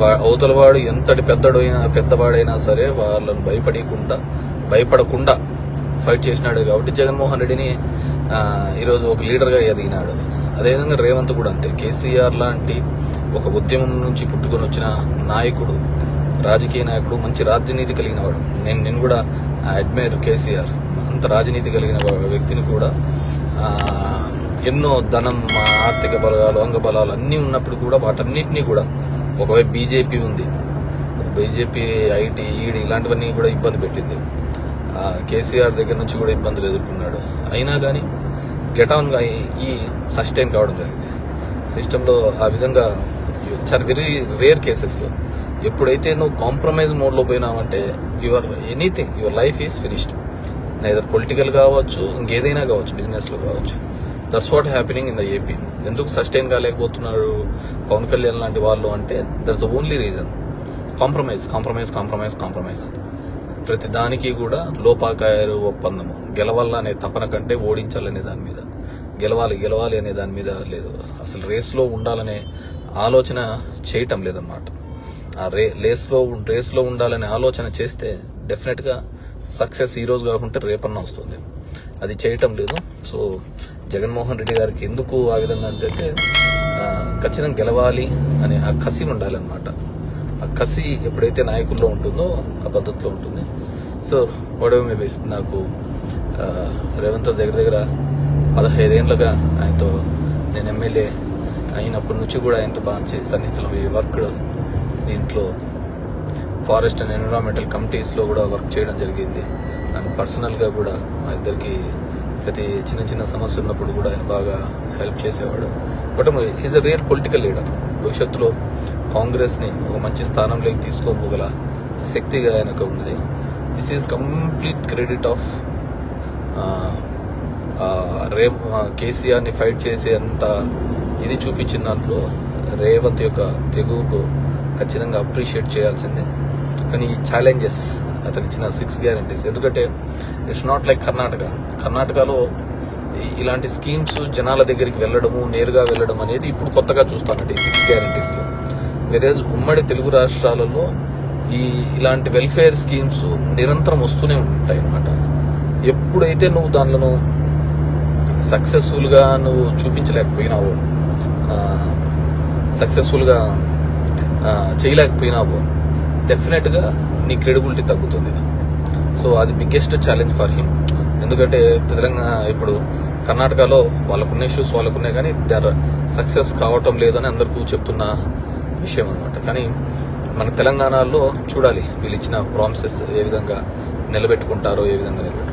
వా- అవతల వాడు ఎంతటి పెద్దడైనా పెద్దవాడైనా సరే వాళ్ళని భయపడకుండా భయపడకుండా ఫైట్ చేసినాడు కాబట్టి జగన్మోహన్ రెడ్డిని ఆ, ఈరోజు ఒక లీడర్గా ఎదిగినాడు అదేవిధంగా రేవంత్ కూడా అంతే కేసీఆర్ లాంటి ఒక ఉద్యమం నుంచి పుట్టుకొని వచ్చిన నాయకుడు రాజకీయ నాయకుడు మంచి రాజనీతి కలిగిన వాడు నేను నేను కూడా అడ్మైర్ కేసీఆర్ అంత రాజనీతి కలిగిన వా- వ్యక్తిని కూడా ఆ, ఎన్నో ధనం ఆ, ఆర్థిక బలాలు అంగబలాలు అన్నీ ఉన్నప్పుడు కూడా వాటన్నిటినీ కూడా ఒకవైపు బీజేపీ ఉంది బీజేపీ ఐటీ ఈడీ ఇలాంటివన్నీ కూడా ఇబ్బంది పెట్టింది ఆ, కేసీఆర్ దగ్గర నుంచి కూడా ఇబ్బందులు ఎదుర్కొన్నాడు అయినా కానీ గెట్ ఆన్ గా ఈ- ఈ సస్టైన్ కావడం జరిగింది సిస్టంలో ఆ విధంగా చాలా వెరీ రేర్ కేసెస్లో ఎప్పుడైతే నువ్వు కాంప్రమైజ్ మోడ్లో పోయినావంటే your anything your life is finished neither political కావచ్చు ఇంకేదైనా కావచ్చు బిజినెస్లో కావచ్చు that's what happening in the AP ఎందుకు సస్టైన్ కాలేకపోతున్నారు పవన్ కళ్యాణ్ లాంటి వాళ్ళు అంటే that's only reason compromise compromise compromise compromise ప్రతి దానికి కూడా లోపాకాయరు ఒప్పందము గెలవాలనే తపన కంటే ఓడించాలనే దాని మీద గెలవాలి గెలవాలి అనే దాని మీద లేదు అసలు రేస్లో ఉండాలనే ఆలోచన చేయటం లేదన్నమాట ఆ రే రేస్లో రేస్లో ఉండాలనే ఆలోచన చేస్తే డెఫినెట్గా సక్సెస్ ఈ రోజు కాకుంటే రేపన్నా వస్తుంది అది చేయటం లేదు సో జగన్మోహన్ రెడ్డి గారికి ఎందుకు ఆ విధంగా అంటే ఆ, ఖచ్చితంగా గెలవాలి అనే ఆ కసి ఉండాలన్నమాట ఆ కసి ఎప్పుడైతే నాయకుల్లో ఉంటుందో ఆ పద్ధతిలో ఉంటుంది సో వాడేమో మేబీ నాకు ఆ, రేవంత్ దగ్గర దగ్గర పదహైదేళ్లుగా ఆయనతో నేను ఎమ్మెల్యే అయినప్పటి నుంచి కూడా ఆయనతో బాగా చే- సన్నిహితులు వర్క్ దీంట్లో ఫారెస్ట్ అండ్ ఎన్విరాన్మెంటల్ కమిటీస్లో కూడా వర్క్ చేయడం జరిగింది అండ్ పర్సనల్గా కూడా మా ఇద్దరికి ప్రతి చిన్న చిన్న సమస్య ఉన్నప్పుడు కూడా ఆయన బాగా హెల్ప్ చేసేవాడు but is a real political leader భవిష్యత్తులో కాంగ్రెస్ని ఒక మంచి స్థానంలోకి తీసుకోగల శక్తిగా ఆయనకు ఉన్నది this is complete credit of రేవ్ కేసీఆర్ని ఫైట్ చేసే అంత ఇది చూపించిన దాంట్లో రేవంత్ యొక్క తెగువకు ఖచ్చితంగా అప్రిషియేట్ చేయాల్సిందే కానీ ఈ ఛాలెంజెస్ అతను ఇచ్చిన సిక్స్ గ్యారంటీస్ ఎందుకంటే ఇట్స్ నాట్ లైక్ కర్ణాటక కర్ణాటకలో ఈ- ఇలాంటి స్కీమ్స్ జనాల దగ్గరికి వెళ్ళడము నేరుగా వెళ్ళడం అనేది ఇప్పుడు కొత్తగా చూస్తానంటే ఈ సిక్స్ గ్యారంటీస్ లో వేరే ఉమ్మడి తెలుగు రాష్ట్రాలలో ఈ ఇలాంటి వెల్ఫేర్ స్కీమ్స్ నిరంతరం వస్తూనే ఉంటాయి అన్నమాట ఎప్పుడైతే నువ్వు దానిలో సక్సెస్ఫుల్ గా నువ్వు చూపించలేకపోయినావో సక్సెస్ఫుల్ గా ఆ, చేయలేకపోయినావో డెఫినెట్ గా నీ క్రెడిబిలిటీ తగ్గుతుంది సో అది బిగ్గెస్ట్ ఛాలెంజ్ ఫర్ హిమ్ ఎందుకంటే తెలంగాణ ఇప్పుడు కర్ణాటకలో వాళ్ళకున్న ఇష్యూస్ వాళ్ళకున్నాయి కానీ దర్ సక్సెస్ కావటం లేదని అందరికీ చెప్తున్న విషయం అనమాట కానీ మన తెలంగాణలో చూడాలి వీళ్ళు ఇచ్చిన ప్రామిసెస్ ఏ విధంగా నిలబెట్టుకుంటారో ఏ విధంగా నిలబెట్టుకుంటారో